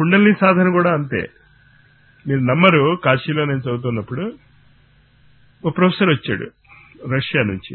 కుండలిని సాధన కూడా అంతే మీరు నమ్మరు కాశీలో నేను చదువుతున్నప్పుడు ఓ ప్రొఫెసర్ వచ్చాడు రష్యా నుంచి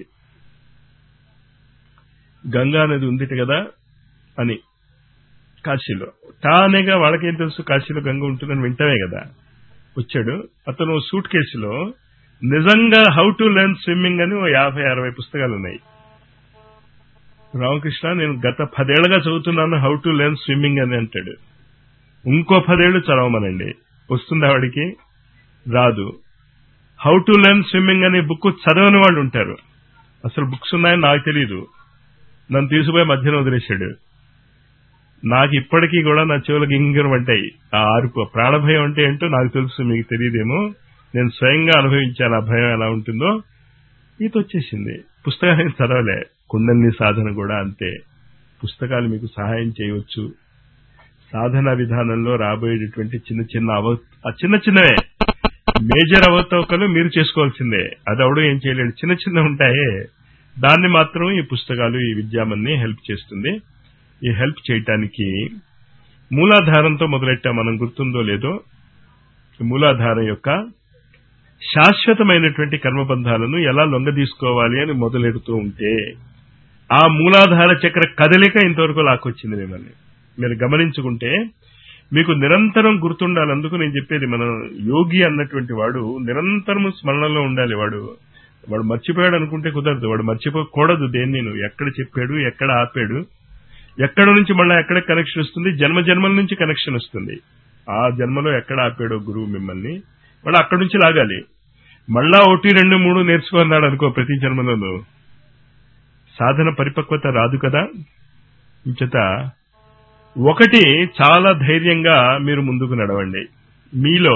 గంగా నది ఉందిట కదా అని కాశీలో తానేగా వాళ్ళకేం తెలుసు కాశీలో గంగ ఉంటుందని వింటమే కదా వచ్చాడు అతను సూట్ కేసులో నిజంగా హౌ టు లెర్న్ స్విమ్మింగ్ అని ఓ యాభై అరవై పుస్తకాలు ఉన్నాయి రామకృష్ణ నేను గత పదేళ్లుగా చదువుతున్నాను హౌ టు లెర్న్ స్విమ్మింగ్ అని అంటాడు ఇంకో పదేళ్లు చదవమనండి వస్తుందా వాడికి రాదు హౌ టు లెర్న్ స్విమ్మింగ్ అనే బుక్ చదవని వాళ్ళు ఉంటారు అసలు బుక్స్ ఉన్నాయని నాకు తెలియదు నన్ను తీసుకుపోయి మధ్యన వదిలేశాడు నాకు ఇప్పటికీ కూడా నా చెవులకు ఇంగిరం అంటాయి ఆ ఆరుపు ప్రాణభయం అంటే ఏంటో నాకు తెలుసు మీకు తెలియదేమో నేను స్వయంగా అనుభవించాను ఆ భయం ఎలా ఉంటుందో ఈత వచ్చేసింది పుస్తకాన్ని చదవలే కుండలిని సాధన కూడా అంతే పుస్తకాలు మీకు సహాయం చేయవచ్చు సాధన విధానంలో రాబోయేటటువంటి చిన్న చిన్న అవ ఆ చిన్న చిన్నవే మేజర్ అవతవకలు మీరు చేసుకోవాల్సిందే అది అవడం ఏం చేయలేడు చిన్న చిన్న ఉంటాయే దాన్ని మాత్రం ఈ పుస్తకాలు ఈ విద్యామన్ని హెల్ప్ చేస్తుంది ఈ హెల్ప్ చేయటానికి మూలాధారంతో మొదలెట్టా మనం గుర్తుందో లేదో మూలాధారం యొక్క శాశ్వతమైనటువంటి కర్మబంధాలను ఎలా లొంగదీసుకోవాలి అని మొదలెడుతూ ఉంటే ఆ మూలాధార చక్ర కదలిక ఇంతవరకు లాక్కొచ్చింది మిమ్మల్ని మీరు గమనించుకుంటే మీకు నిరంతరం గుర్తుండాలి అందుకు నేను చెప్పేది మన యోగి అన్నటువంటి వాడు నిరంతరం స్మరణలో ఉండాలి వాడు వాడు మర్చిపోయాడు అనుకుంటే కుదరదు వాడు మర్చిపోకూడదు దేన్ని నువ్వు ఎక్కడ చెప్పాడు ఎక్కడ ఆపాడు ఎక్కడ నుంచి మళ్ళీ ఎక్కడ కనెక్షన్ వస్తుంది జన్మ జన్మల నుంచి కనెక్షన్ వస్తుంది ఆ జన్మలో ఎక్కడ ఆపాడో గురువు మిమ్మల్ని మళ్ళీ అక్కడి నుంచి లాగాలి మళ్ళా ఒకటి రెండు మూడు నేర్చుకున్నాడు అనుకో ప్రతి జన్మలోనూ సాధన పరిపక్వత రాదు కదా ఇంచేత ఒకటి చాలా ధైర్యంగా మీరు ముందుకు నడవండి మీలో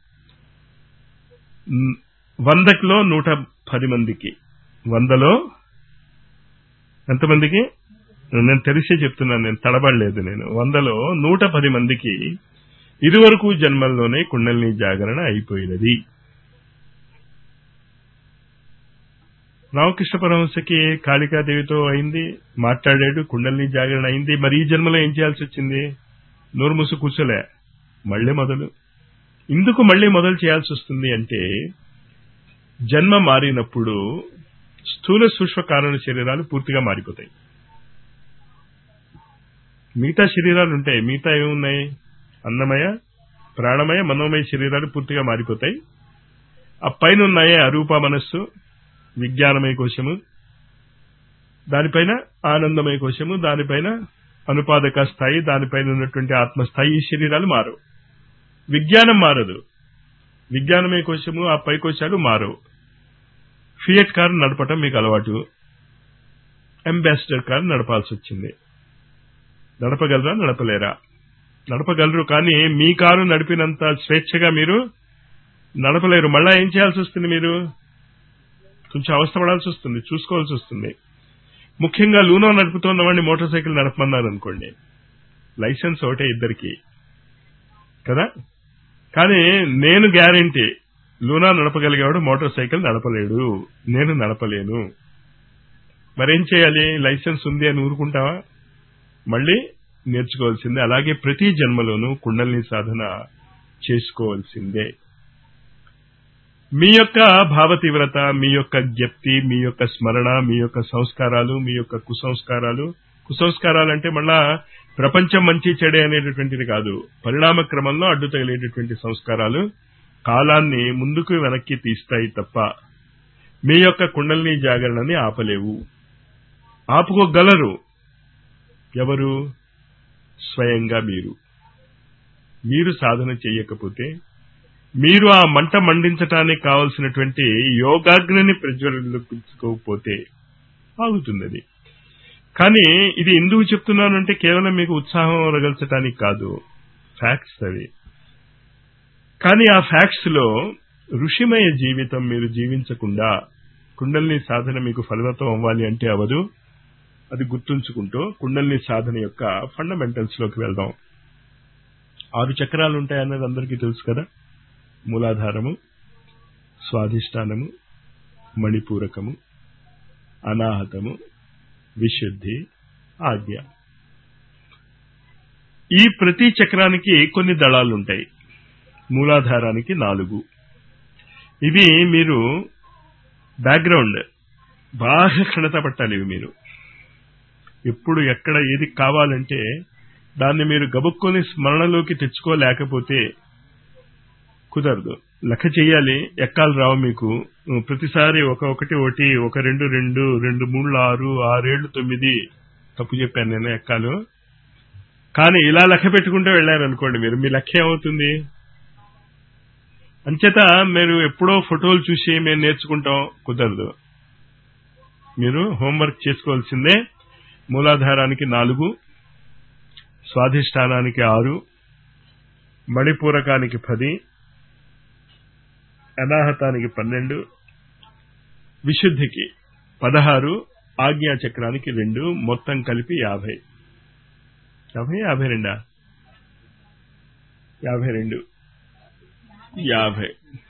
మ్, వందకిలో నూట పది మందికి వందలో ఎంతమందికి నేను తెలిసే చెప్తున్నాను నేను తడబడలేదు నేను వందలో నూట పది మందికి ఇదివరకు జన్మల్లోనే కుండలిని జాగరణ అయిపోయినది రామకృష్ణ పరమహంసకి కాళికాదేవితో అయింది మాట్లాడాడు కుండలిని జాగరణ అయింది మరి ఈ జన్మలో ఏం చేయాల్సి వచ్చింది నోరు మూసు కూర్చోలే మళ్ళీ మొదలు ఎందుకు మళ్ళీ మొదలు చేయాల్సి వస్తుంది అంటే జన్మ మారినప్పుడు స్థూల సూక్ష్మ కారణ శరీరాలు పూర్తిగా మారిపోతాయి మిగతా శరీరాలు ఉంటాయి మిగతా ఏమున్నాయి అన్నమయ ప్రాణమయ మనోమయ శరీరాలు పూర్తిగా మారిపోతాయి ఆ పైన ఉన్నాయే అరూప మనస్సు విజ్ఞానమయ కోశము దానిపైన ఆనందమయ కోశము దానిపైన అనుపాదక స్థాయి దానిపైన ఉన్నటువంటి ఆత్మస్థాయి ఈ శరీరాలు మారవు విజ్ఞానం మారదు విజ్ఞానమయ కోశము ఆ పై కోశాలు మారవు ఫియట్ కారు నడపటం మీకు అలవాటు అంబాసిడర్ కారు నడపాల్సి వచ్చింది నడపగలరా నడపలేరా నడపగలరు కానీ మీ కారు నడిపినంత స్వేచ్ఛగా మీరు నడపలేరు మళ్ళా ఏం చేయాల్సి వస్తుంది మీరు కొంచెం అవస్థపడాల్సి వస్తుంది చూసుకోవాల్సి వస్తుంది ముఖ్యంగా లూనో నడుపుతున్న వాడిని మోటార్ సైకిల్ నడపమన్నారు అనుకోండి లైసెన్స్ ఒకటే ఇద్దరికి కదా కానీ నేను గ్యారంటీ లూనా నడపగలిగేవాడు మోటార్ సైకిల్ నడపలేడు నేను నడపలేను మరేం చేయాలి లైసెన్స్ ఉంది అని ఊరుకుంటావా మళ్ళీ నేర్చుకోవాల్సిందే అలాగే ప్రతి జన్మలోనూ కుండలిని సాధన చేసుకోవాల్సిందే మీ యొక్క భావ తీవ్రత మీ యొక్క జ్ఞప్తి మీ యొక్క స్మరణ మీ యొక్క సంస్కారాలు మీ యొక్క కుసంస్కారాలు కుసంస్కారాలు అంటే మళ్ళా ప్రపంచం మంచి చెడే అనేటటువంటిది కాదు పరిణామ క్రమంలో అడ్డు తగిలేటటువంటి సంస్కారాలు కాలాన్ని ముందుకు వెనక్కి తీస్తాయి తప్ప మీ యొక్క కుండలిని జాగరణని ఆపలేవు ఆపుకోగలరు ఎవరు స్వయంగా మీరు మీరు సాధన చెయ్యకపోతే మీరు ఆ మంట మండించటానికి కావలసినటువంటి యోగాగ్నిని ప్రజ్వలించుకోకపోతే ఆగుతుంది అది కానీ ఇది ఎందుకు చెప్తున్నానంటే కేవలం మీకు ఉత్సాహం రగల్చటానికి కాదు ఫ్యాక్ట్స్ అవి కానీ ఆ ఫ్యాక్ట్స్ లో ఋషిమయ జీవితం మీరు జీవించకుండా కుండలిని సాధన మీకు ఫలితం అవ్వాలి అంటే అవదు అది గుర్తుంచుకుంటూ కుండలిని సాధన యొక్క ఫండమెంటల్స్ లోకి వెళ్దాం ఆరు చక్రాలు ఉంటాయన్నది అందరికీ తెలుసు కదా మూలాధారము స్వాధిష్టానము మణిపూరకము అనాహతము విశుద్ధి ఆజ్ఞ ఈ ప్రతి చక్రానికి కొన్ని దళాలు ఉంటాయి మూలాధారానికి నాలుగు ఇవి మీరు బ్యాక్గ్రౌండ్ బాగా క్షణత పట్టాలి ఇవి మీరు ఎప్పుడు ఎక్కడ ఏది కావాలంటే దాన్ని మీరు గబుక్కొని స్మరణలోకి తెచ్చుకోలేకపోతే కుదరదు లెక్క చెయ్యాలి ఎక్కాలు రావు మీకు ప్రతిసారి ఒక ఒకటి ఒకటి ఒక రెండు రెండు రెండు మూడు ఆరు ఆరేళ్లు తొమ్మిది తప్పు చెప్పాను నేను ఎక్కాలు కానీ ఇలా లెక్క పెట్టుకుంటూ వెళ్ళారనుకోండి మీరు మీ లెక్క ఏమవుతుంది అంచేత మీరు ఎప్పుడో ఫోటోలు చూసి మేము నేర్చుకుంటాం కుదరదు మీరు హోంవర్క్ చేసుకోవాల్సిందే మూలాధారానికి నాలుగు స్వాధిష్టానానికి ఆరు మణిపూరకానికి పది అనాహతానికి పన్నెండు విశుద్ధికి పదహారు ఆజ్ఞా చక్రానికి రెండు మొత్తం కలిపి యాభై యాభై యాభై రెండా యాభై రెండు యాభై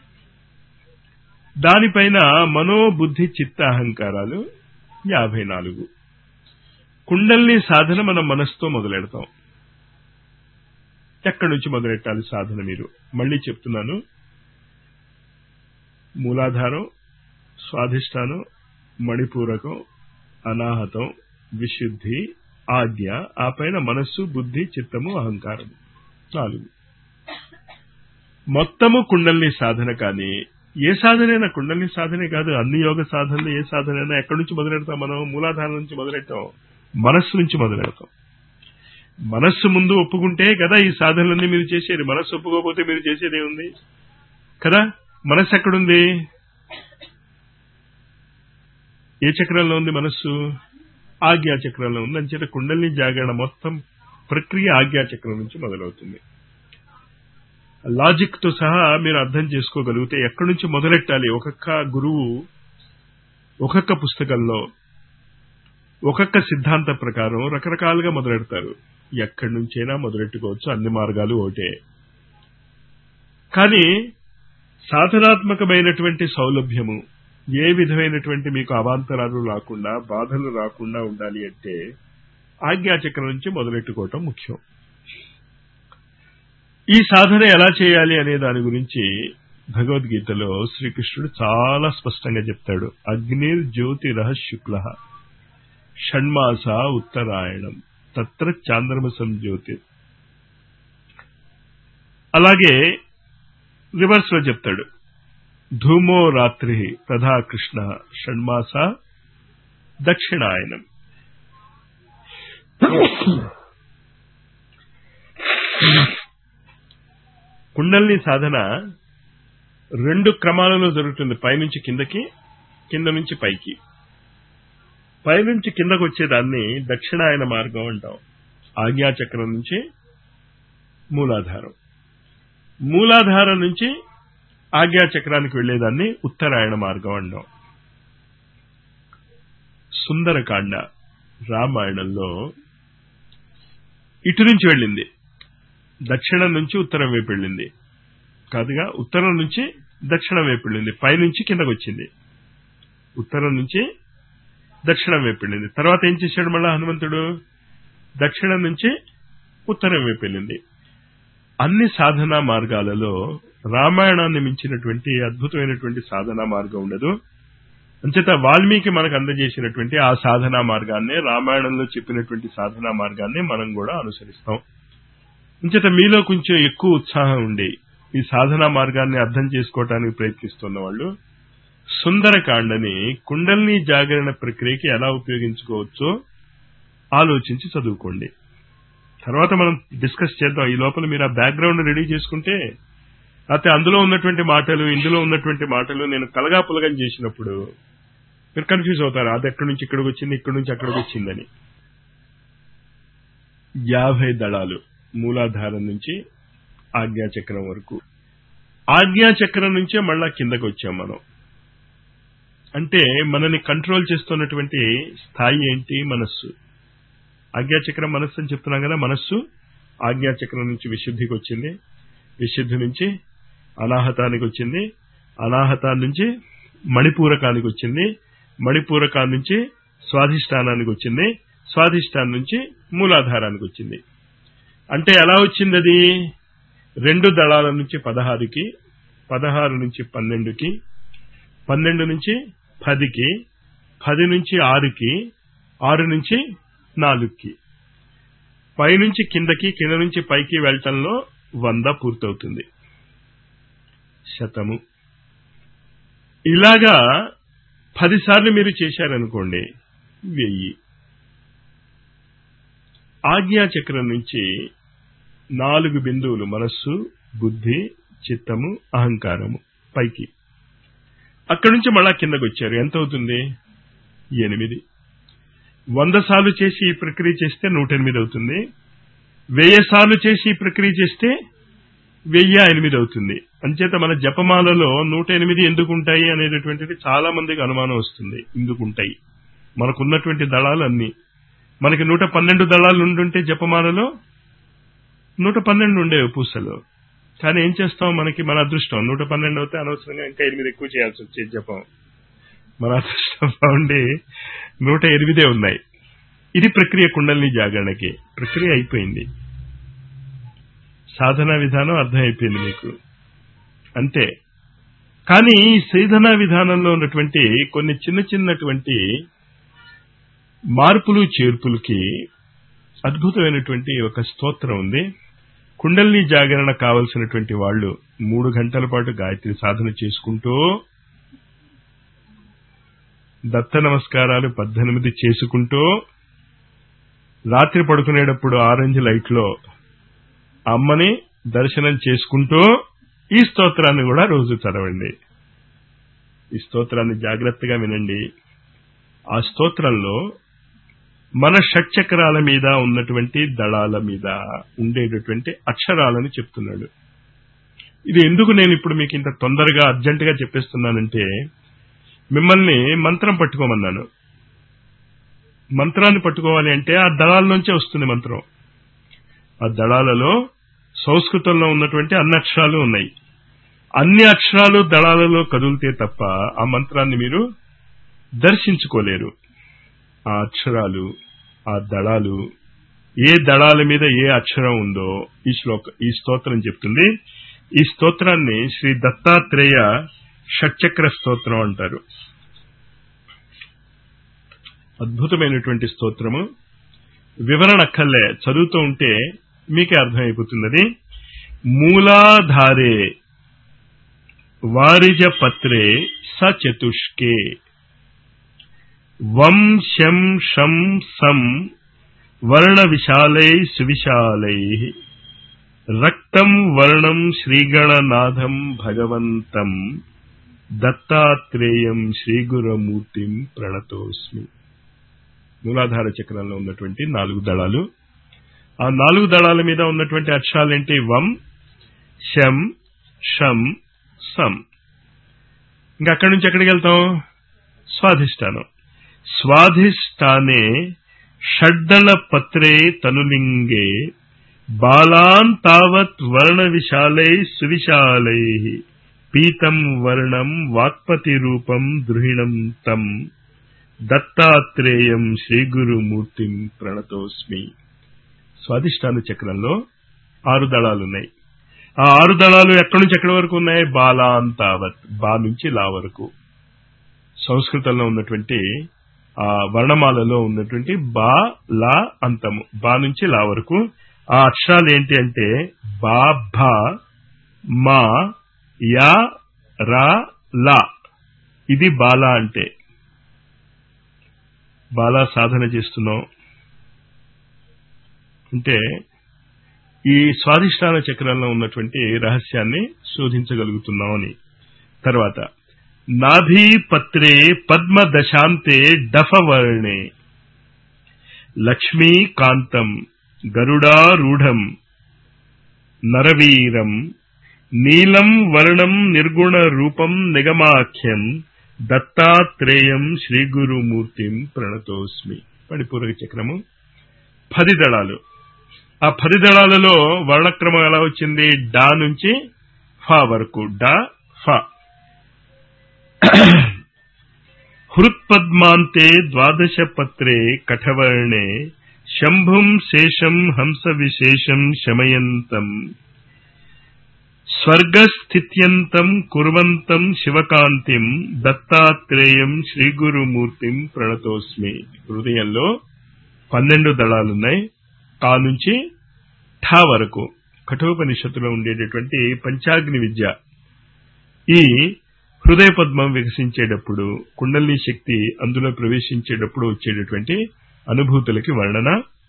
దానిపైన మనోబుద్ధి చిత్త అహంకారాలు యాభై నాలుగు కుండల్ని సాధన మనం మనసుతో మొదలెడతాం ఎక్కడి నుంచి మొదలెట్టాలి సాధన మీరు మళ్ళీ చెప్తున్నాను మూలాధారం స్వాధిష్టానం మణిపూరకం అనాహతం విశుద్ధి ఆజ్ఞ ఆ పైన మనస్సు బుద్ధి చిత్తము అహంకారం నాలుగు మొత్తము కుండల్ని సాధన కానీ ఏ సాధనైనా కుండల్ని సాధనే కాదు అన్ని యోగ సాధనలు ఏ సాధనైనా ఎక్కడి నుంచి మొదలెడతాం మనం మూలాధారం నుంచి మొదలెడతాం మనస్సు నుంచి మొదలెడతాం మనస్సు ముందు ఒప్పుకుంటే కదా ఈ సాధనలన్నీ మీరు చేసేది మనస్సు ఒప్పుకోకపోతే మీరు చేసేది ఏముంది కదా మనస్సు ఎక్కడుంది ఏ చక్రంలో ఉంది మనస్సు ఆజ్ఞా చక్రంలో ఉంది అంచేత కుండలిని జాగరణ మొత్తం ప్రక్రియ ఆజ్ఞా చక్రం నుంచి మొదలవుతుంది లాజిక్ తో సహా మీరు అర్థం చేసుకోగలిగితే ఎక్కడి నుంచి మొదలెట్టాలి ఒక్కొక్క గురువు ఒక్కొక్క పుస్తకంలో ఒక్కొక్క సిద్ధాంత ప్రకారం రకరకాలుగా మొదలెడతారు ఎక్కడి నుంచైనా మొదలెట్టుకోవచ్చు అన్ని మార్గాలు ఒకటే కానీ సాధనాత్మకమైనటువంటి సౌలభ్యము ఏ విధమైనటువంటి మీకు అవాంతరాలు రాకుండా బాధలు రాకుండా ఉండాలి అంటే ఆజ్ఞాచక్రం నుంచి మొదలెట్టుకోవటం ముఖ్యం ఈ సాధన ఎలా చేయాలి అనే దాని గురించి భగవద్గీతలో శ్రీకృష్ణుడు చాలా స్పష్టంగా చెప్తాడు అగ్నిర్ జ్యోతిరహ శుక్ల షణ్మాస ఉత్తరాయణం తత్ర చాంద్రమసం జ్యోతి అలాగే రివర్స్ లో చెప్తాడు ధూమో రాత్రి తథా కృష్ణ షణ్మాస దక్షిణాయనం కుండల్ని సాధన రెండు క్రమాలలో జరుగుతుంది పైనుంచి కిందకి కింద నుంచి పైకి పైనుంచి కిందకు వచ్చేదాన్ని దక్షిణాయన మార్గం అంటాం ఆజ్ఞాచక్రం నుంచి మూలాధారం మూలాధారం నుంచి ఆజ్ఞాచక్రానికి వెళ్లేదాన్ని ఉత్తరాయణ మార్గం అంటాం సుందరకాండ రామాయణంలో ఇటు నుంచి వెళ్ళింది దక్షిణం నుంచి ఉత్తరం వైపు వెళ్ళింది కాదుగా ఉత్తరం నుంచి దక్షిణం వైపు వెళ్ళింది పైనుంచి కిందకు వచ్చింది ఉత్తరం నుంచి దక్షిణం వైపు వెళ్ళింది తర్వాత ఏం చేశాడు మళ్ళా హనుమంతుడు దక్షిణం నుంచి ఉత్తరం వైపు వెళ్ళింది అన్ని సాధనా మార్గాలలో రామాయణాన్ని మించినటువంటి అద్భుతమైనటువంటి సాధనా మార్గం ఉండదు అంచేత వాల్మీకి మనకు అందజేసినటువంటి ఆ సాధనా మార్గాన్ని రామాయణంలో చెప్పినటువంటి సాధనా మార్గాన్ని మనం కూడా అనుసరిస్తాం అంచేత మీలో కొంచెం ఎక్కువ ఉత్సాహం ఉండి ఈ సాధనా మార్గాన్ని అర్థం చేసుకోవటానికి ప్రయత్నిస్తున్న వాళ్ళు సుందరకాండని కుండల్ని జాగరణ ప్రక్రియకి ఎలా ఉపయోగించుకోవచ్చో ఆలోచించి చదువుకోండి తర్వాత మనం డిస్కస్ చేద్దాం ఈ లోపల మీరు ఆ బ్యాక్గ్రౌండ్ రెడీ చేసుకుంటే అయితే అందులో ఉన్నటువంటి మాటలు ఇందులో ఉన్నటువంటి మాటలు నేను కలగాపులగం చేసినప్పుడు మీరు కన్ఫ్యూజ్ అవుతారు అది ఎక్కడి నుంచి ఇక్కడికి వచ్చింది ఇక్కడి నుంచి అక్కడికి వచ్చిందని యాభై దళాలు మూలాధారం నుంచి ఆజ్ఞాచక్రం వరకు ఆజ్ఞాచక్రం నుంచే మళ్ళా కిందకు వచ్చాం మనం అంటే మనని కంట్రోల్ చేస్తున్నటువంటి స్థాయి ఏంటి మనస్సు ఆజ్ఞాచక్రం మనస్సు అని చెప్తున్నాం కదా మనస్సు ఆజ్ఞాచక్రం నుంచి విశుద్ధికి వచ్చింది విశుద్ధి నుంచి అనాహతానికి వచ్చింది అనాహతాన్ని నుంచి మణిపూరకానికి వచ్చింది మణిపూరకాన్ని నుంచి స్వాధిష్టానానికి వచ్చింది స్వాధిష్టానం నుంచి మూలాధారానికి వచ్చింది అంటే ఎలా వచ్చింది అది రెండు దళాల నుంచి పదహారుకి పదహారు నుంచి పన్నెండుకి పన్నెండు నుంచి పదికి పది నుంచి ఆరుకి ఆరు నుంచి నాలుగుకి పైనుంచి కిందకి కింద నుంచి పైకి వెళ్ళటంలో వంద పూర్తవుతుంది శతము ఇలాగా పదిసార్లు మీరు చేశారనుకోండి వెయ్యి ఆజ్ఞా చక్రం నుంచి నాలుగు బిందువులు మనస్సు బుద్ధి చిత్తము అహంకారము పైకి అక్కడి నుంచి మళ్ళా కిందకు వచ్చారు ఎంత అవుతుంది ఎనిమిది వంద సార్లు చేసి ఈ ప్రక్రియ చేస్తే నూట ఎనిమిది అవుతుంది వెయ్యి సార్లు చేసి ఈ ప్రక్రియ చేస్తే వెయ్యి ఎనిమిది అవుతుంది అంచేత మన జపమాలలో నూట ఎనిమిది ఎందుకు ఉంటాయి అనేటటువంటిది చాలా మందికి అనుమానం వస్తుంది ఎందుకు ఉంటాయి మనకున్నటువంటి దళాలు అన్ని మనకి నూట పన్నెండు దళాలు ఉండుంటే జపమాలలో నూట పన్నెండు ఉండేవి పూసలు కానీ ఏం చేస్తాం మనకి మన అదృష్టం నూట పన్నెండు అవుతే అనవసరంగా ఇంకా ఎనిమిది ఎక్కువ చేయాల్సి వచ్చేది జపం మన అదృష్టం బాగుండి నూట ఎనిమిదే ఉన్నాయి ఇది ప్రక్రియ కుండలిని జాగరణకి ప్రక్రియ అయిపోయింది సాధనా విధానం అర్థమైపోయింది మీకు అంతే కానీ ఈ సాధనా విధానంలో ఉన్నటువంటి కొన్ని చిన్న చిన్నటువంటి మార్పులు చేర్పులకి అద్భుతమైనటువంటి ఒక స్తోత్రం ఉంది కుండలిని జాగరణ కావలసినటువంటి వాళ్ళు మూడు గంటల పాటు గాయత్రి సాధన చేసుకుంటూ దత్త నమస్కారాలు పద్దెనిమిది చేసుకుంటూ రాత్రి పడుకునేటప్పుడు ఆరెంజ్ లైట్ లో అమ్మని దర్శనం చేసుకుంటూ ఈ స్తోత్రాన్ని కూడా రోజు చదవండి ఈ స్తోత్రాన్ని జాగ్రత్తగా వినండి ఆ స్తోత్రంలో మన షట్చక్రాల మీద ఉన్నటువంటి దళాల మీద ఉండేటటువంటి అక్షరాలను చెప్తున్నాడు ఇది ఎందుకు నేను ఇప్పుడు మీకు ఇంత తొందరగా అర్జెంటుగా చెప్పేస్తున్నానంటే మిమ్మల్ని మంత్రం పట్టుకోమన్నాను మంత్రాన్ని పట్టుకోవాలి అంటే ఆ దళాల నుంచే వస్తుంది మంత్రం ఆ దళాలలో సంస్కృతంలో ఉన్నటువంటి అన్ని అక్షరాలు ఉన్నాయి అన్ని అక్షరాలు దళాలలో కదులితే తప్ప ఆ మంత్రాన్ని మీరు దర్శించుకోలేరు ఆ అక్షరాలు ఆ దళాలు ఏ దళాల మీద ఏ అక్షరం ఉందో ఈ శ్లోక ఈ స్తోత్రం చెప్తుంది ఈ స్తోత్రాన్ని శ్రీ దత్తాత్రేయ షట్చక్ర స్తోత్రం అంటారు అద్భుతమైనటువంటి స్తోత్రము వివరణ అక్కర్లే చదువుతూ ఉంటే మీకే అర్థమైపోతున్నది మూలాధారే వారిజ పత్రే సచతుష్కే వం శం షం సం వర్ణ విశాలై సువిశాలై రక్తం వర్ణం శ్రీగణనాథం భగవంతం దత్తాత్రేయం శ్రీగురమూర్తిం ప్రణతోస్మి మూలాధార చక్రంలో ఉన్నటువంటి నాలుగు దళాలు ఆ నాలుగు దళాల మీద ఉన్నటువంటి అక్షరాలేంటి వం శం షం సం ఇంకా అక్కడి నుంచి ఎక్కడికి వెళ్తాం స్వాధిష్టానం స్వాధిష్టానే షడ్దళ పత్రే తనులింగే బాలాన్ తావత్ వర్ణ విశాలై సువిశాలై పీతం వర్ణం వాక్పతి రూపం ద్రుహిణం తం దత్తాత్రేయం శ్రీగురుమూర్తిం ప్రణతోస్మి స్వాధిష్టాన చక్రంలో ఆరు దళాలున్నాయి ఆ ఆరు దళాలు ఎక్కడి నుంచి ఎక్కడి వరకు ఉన్నాయి బాలాంతావత్ బా నుంచి లా వరకు సంస్కృతంలో ఉన్నటువంటి ఆ వర్ణమాలలో ఉన్నటువంటి బా లా అంతము బా నుంచి లా వరకు ఆ అక్షరాలు ఏంటి అంటే బా భ మా యా రా లా ఇది బాలా అంటే బాలా సాధన చేస్తున్నాం అంటే ఈ స్వాధిష్టాన చక్రంలో ఉన్నటువంటి రహస్యాన్ని శోధించగలుగుతున్నాం అని తర్వాత నాభి పత్రే పద్మ దశాంతే డఫవర్ణే లక్ష్మీకాంతం గరుడారూఢం నరవీరం నీలం వర్ణం నిర్గుణ రూపం నిగమాఖ్యం దత్తాత్రేయం శ్రీగురుమూర్తిం ప్రణతోస్మి పడిపూరక చక్రము పది దళాలు ఆ పది దళాలలో వర్ణక్రమం ఎలా వచ్చింది డా నుంచి ఫా వరకు డా ఫా హృత్పద్మాంతే ద్వాదశ పత్రే కఠవర్ణే శంభుం శేషం హంస విశేషం శమయంతం స్వర్గస్థిత్యంతం కుర్వంతం శివకాంతిం దత్తాత్రేయం శ్రీగురుమూర్తిం ప్రణతోస్మి హృదయంలో పన్నెండు దళాలున్నాయి కా నుంచి ఠా వరకు కఠోపనిషత్తులో ఉండేటటువంటి పంచాగ్ని విద్య ఈ హృదయ పద్మం వికసించేటప్పుడు కుండలిని శక్తి అందులో ప్రవేశించేటప్పుడు వచ్చేటటువంటి అనుభూతులకి వర్ణన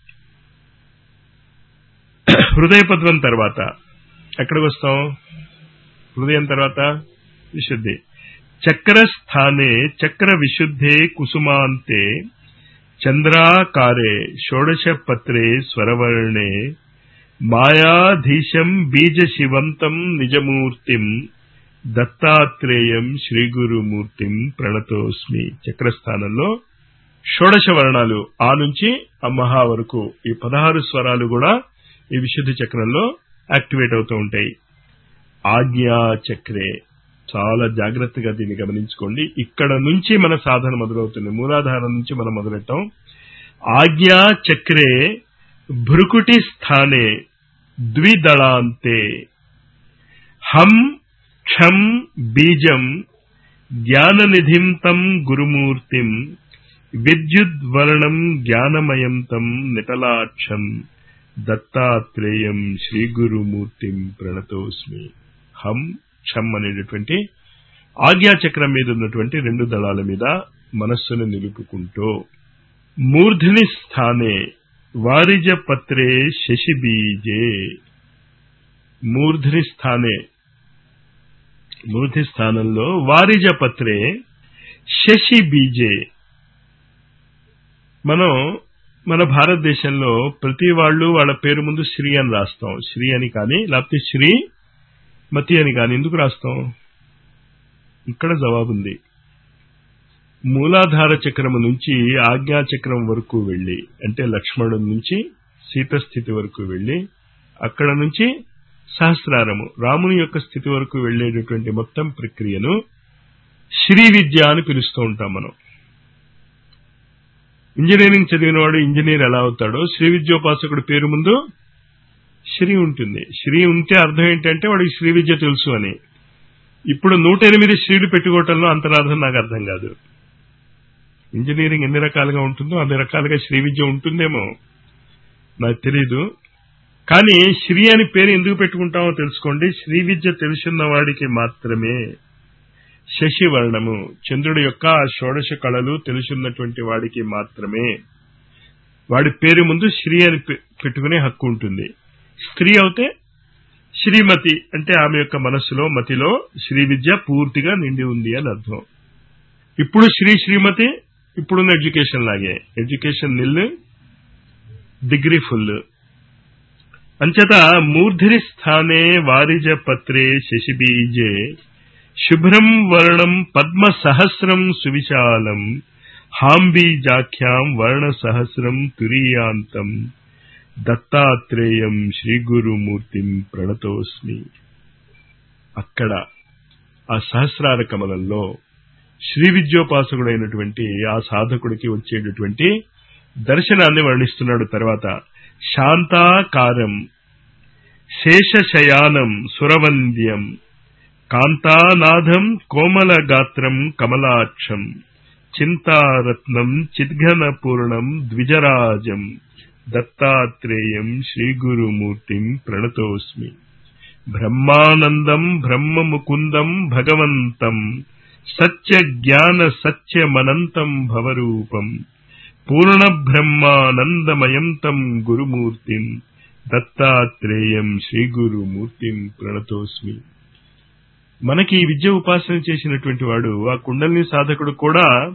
హృదయ పద్మం తర్వాత ఎక్కడికి వస్తాం హృదయం తర్వాత విశుద్ధి చక్ర స్థానే చక్ర విశుద్ధే కుసుమాంతే చంద్రాకారే షోడశ పత్రే స్వరవర్ణే మాయాధీశం బీజ శివంతం నిజమూర్తిం దత్తాత్రేయం శ్రీగురుమూర్తిం ప్రణతోస్మి చక్రస్థానంలో షోడశ వర్ణాలు ఆ నుంచి అమ్మహా వరకు ఈ పదహారు స్వరాలు కూడా ఈ విశుద్ధి చక్రంలో యాక్టివేట్ అవుతూ ఉంటాయి ఆజ్ఞా చక్రే చాలా జాగ్రత్తగా దీన్ని గమనించుకోండి ఇక్కడ నుంచి మన సాధన మొదలవుతుంది మూలాధారం నుంచి మనం మొదలెట్టాం ఆజ్ఞా చక్రే భృకుటి స్థానే ద్విదళాంతే హం క్షం బీజం జ్ఞాననిధిం తం గురుమూర్తిం విద్యుద్వర్ణం జ్ఞానమయం తం నిటలాక్షం దత్తాత్రేయం శ్రీగురుమూర్తిం ప్రణతోస్మి హం క్షం అనేటటువంటి ఆజ్ఞాచక్రం మీద ఉన్నటువంటి రెండు దళాల మీద మనస్సును నిలుపుకుంటూ మూర్ధిని స్థానే వారిజ పత్రే శశిబీజే మూర్ధిని స్థానే మూర్ధి స్థానంలో వారిజ పత్రే శశి బీజే మనం మన భారతదేశంలో ప్రతి వాళ్ళు వాళ్ళ పేరు ముందు శ్రీ అని రాస్తాం శ్రీ అని కానీ లేకపోతే శ్రీ మతి అని కానీ ఎందుకు రాస్తాం ఇక్కడ జవాబుంది మూలాధార చక్రము నుంచి ఆజ్ఞా చక్రం వరకు వెళ్ళి అంటే లక్ష్మణుడి నుంచి సీత స్థితి వరకు వెళ్ళి అక్కడ నుంచి సహస్రారము రాముని యొక్క స్థితి వరకు వెళ్లేటటువంటి మొత్తం ప్రక్రియను శ్రీ విద్య అని పిలుస్తూ ఉంటాం మనం ఇంజనీరింగ్ చదివిన వాడు ఇంజనీర్ ఎలా అవుతాడో శ్రీ విద్యోపాసకుడి పేరు ముందు శ్రీ ఉంటుంది శ్రీ ఉంటే అర్థం ఏంటంటే వాడికి శ్రీ విద్య తెలుసు అని ఇప్పుడు నూట ఎనిమిది శ్రీలు పెట్టుకోవటంలో అంతరార్థం నాకు అర్థం కాదు ఇంజనీరింగ్ ఎన్ని రకాలుగా ఉంటుందో అన్ని రకాలుగా శ్రీ విద్య ఉంటుందేమో నాకు తెలీదు కానీ శ్రీ అని పేరు ఎందుకు పెట్టుకుంటామో తెలుసుకోండి శ్రీ విద్య తెలుసున్న వాడికి మాత్రమే శశివర్ణము చంద్రుడి యొక్క ఆ షోడశ కళలు తెలుసున్నటువంటి వాడికి మాత్రమే వాడి పేరు ముందు శ్రీ అని పెట్టుకునే హక్కు ఉంటుంది స్త్రీ అవుతే శ్రీమతి అంటే ఆమె యొక్క మనస్సులో మతిలో శ్రీ విద్య పూర్తిగా నిండి ఉంది అని అర్థం ఇప్పుడు శ్రీ శ్రీమతి ఇప్పుడున్న ఎడ్యుకేషన్ లాగే ఎడ్యుకేషన్ నిల్ డిగ్రీ ఫుల్ అంచేత మూర్ధిని స్థానే వారిజ పత్రే శశిబీజే శుభ్రం వర్ణం పద్మ సహస్రం సువిశాలం హాంబీజాఖ్యాం వర్ణ సహస్రం తురీయాంతం దత్తాత్రేయం శ్రీగురుమూర్తిం ప్రణతోస్మి అక్కడ ఆ సహస్రార కమలంలో శ్రీ విద్యోపాసకుడైనటువంటి ఆ సాధకుడికి వచ్చేటటువంటి దర్శనాన్ని వర్ణిస్తున్నాడు తర్వాత శాంతాకారం శేషశయానం సురవంద్యం కాంతానాథం కోమల గాత్రం కమలాక్షం చింతారత్నం చిద్ఘన పూర్ణం ద్విజరాజం దత్తాత్రేయం శ్రీగురుమూర్తిం ప్రణతోస్మి బ్రహ్మానందం బ్రహ్మముకుందం భగవంతం సత్య జ్ఞాన సత్యమనంతం భవరూపం పూర్ణ బ్రహ్మానందమయం తం గురుమూర్తిం దత్తాత్రేయం శ్రీగురుమూర్తిం ప్రణతోస్మి మనకి ఈ విద్య ఉపాసన చేసినటువంటి వాడు ఆ కుండలిని సాధకుడు కూడా